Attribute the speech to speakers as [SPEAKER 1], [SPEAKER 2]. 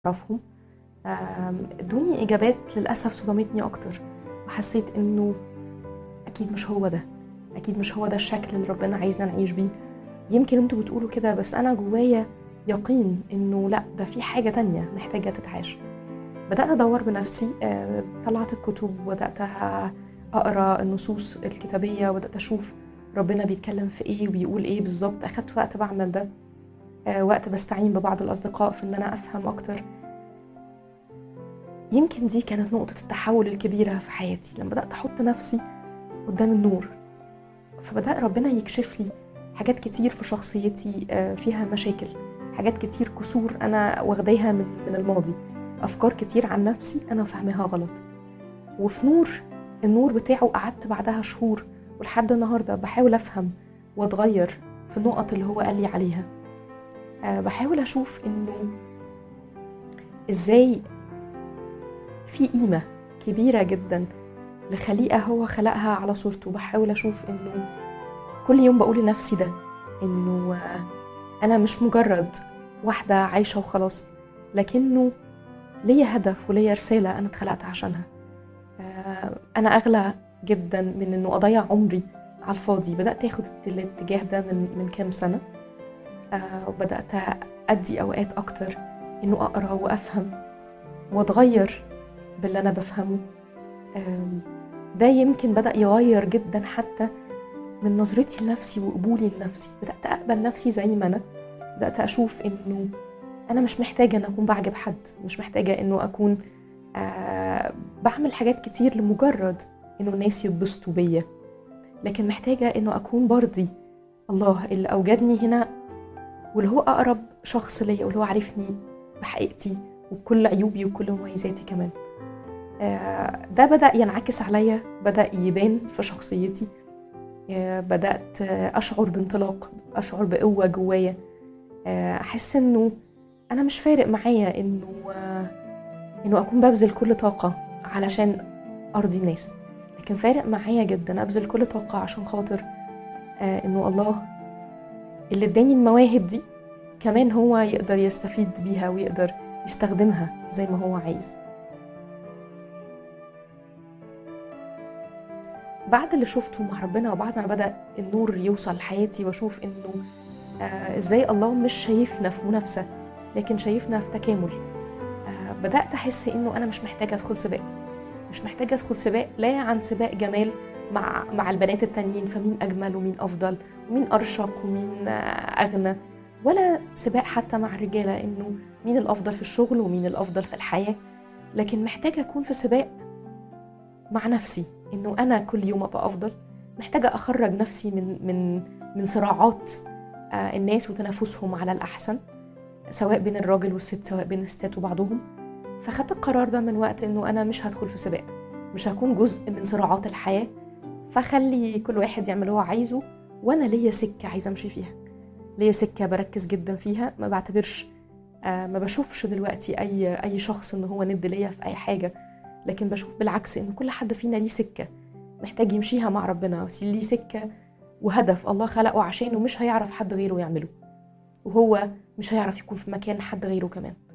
[SPEAKER 1] اعرفهم آم، ادوني اجابات للاسف صدمتني اكتر وحسيت انه اكيد مش هو ده اكيد مش هو ده الشكل اللي ربنا عايزنا نعيش بيه يمكن انتوا بتقولوا كده بس انا جوايا يقين انه لا ده في حاجه تانية محتاجه تتعاش بدات ادور بنفسي آه، طلعت الكتب وبدات اقرا النصوص الكتابيه وبدات اشوف ربنا بيتكلم في ايه وبيقول ايه بالظبط اخدت وقت بعمل ده آه، وقت بستعين ببعض الاصدقاء في ان انا افهم اكتر يمكن دي كانت نقطة التحول الكبيرة في حياتي لما بدأت أحط نفسي قدام النور فبدأ ربنا يكشف لي حاجات كتير في شخصيتي آه، فيها مشاكل حاجات كتير كسور أنا واخداها من من الماضي أفكار كتير عن نفسي أنا فاهمها غلط وفي نور النور بتاعه قعدت بعدها شهور ولحد النهاردة بحاول أفهم وأتغير في النقط اللي هو قال لي عليها آه، بحاول أشوف إنه إزاي في قيمة كبيرة جدا لخليقة هو خلقها على صورته بحاول أشوف إنه كل يوم بقول لنفسي ده إنه آه، أنا مش مجرد واحدة عايشة وخلاص لكنه ليا هدف وليا رسالة أنا اتخلقت عشانها آه، أنا أغلى جدا من إنه أضيع عمري على الفاضي بدأت أخد الاتجاه ده من من كام سنة آه، وبدأت أدي أوقات أكتر إنه أقرأ وأفهم وأتغير باللي أنا بفهمه آم، ده يمكن بدأ يغير جدا حتى من نظرتي لنفسي وقبولي لنفسي بدأت أقبل نفسي زي ما أنا بدأت أشوف إنه أنا مش محتاجة إن أكون بعجب حد مش محتاجة إنه أكون آه بعمل حاجات كتير لمجرد إنه الناس يتبسطوا بيا لكن محتاجة إنه أكون برضي الله اللي أوجدني هنا واللي هو أقرب شخص ليا واللي هو عارفني بحقيقتي وبكل عيوبي وكل مميزاتي كمان آه، ده بدأ ينعكس عليا بدأ يبان في شخصيتي آه، بدأت آه، أشعر بانطلاق أشعر بقوة جوايا آه، أحس إنه أنا مش فارق معايا إنه آه، إنه أكون ببذل كل طاقة علشان أرضي الناس لكن فارق معايا جدا أبذل كل طاقة عشان خاطر آه، إنه الله اللي اداني المواهب دي كمان هو يقدر يستفيد بيها ويقدر يستخدمها زي ما هو عايز بعد اللي شفته مع ربنا وبعد ما بدأ النور يوصل لحياتي واشوف انه آه ازاي الله مش شايفنا في منافسة لكن شايفنا في تكامل آه بدأت أحس انه أنا مش محتاجة أدخل سباق مش محتاجة أدخل سباق لا عن سباق جمال مع مع البنات التانيين فمين أجمل ومين أفضل ومين أرشق ومين آه أغنى ولا سباق حتى مع الرجالة إنه مين الأفضل في الشغل ومين الأفضل في الحياة لكن محتاجة أكون في سباق مع نفسي انه انا كل يوم ابقى افضل محتاجه اخرج نفسي من من من صراعات آه، الناس وتنافسهم على الاحسن سواء بين الراجل والست سواء بين الستات وبعضهم فخدت القرار ده من وقت انه انا مش هدخل في سباق مش هكون جزء من صراعات الحياه فخلي كل واحد يعمل اللي هو عايزه وانا ليا سكه عايزه امشي فيها ليا سكه بركز جدا فيها ما بعتبرش آه، ما بشوفش دلوقتي اي اي شخص ان هو ند ليا في اي حاجه لكن بشوف بالعكس ان كل حد فينا ليه سكه محتاج يمشيها مع ربنا بس ليه سكه وهدف الله خلقه عشانه مش هيعرف حد غيره يعمله وهو مش هيعرف يكون في مكان حد غيره كمان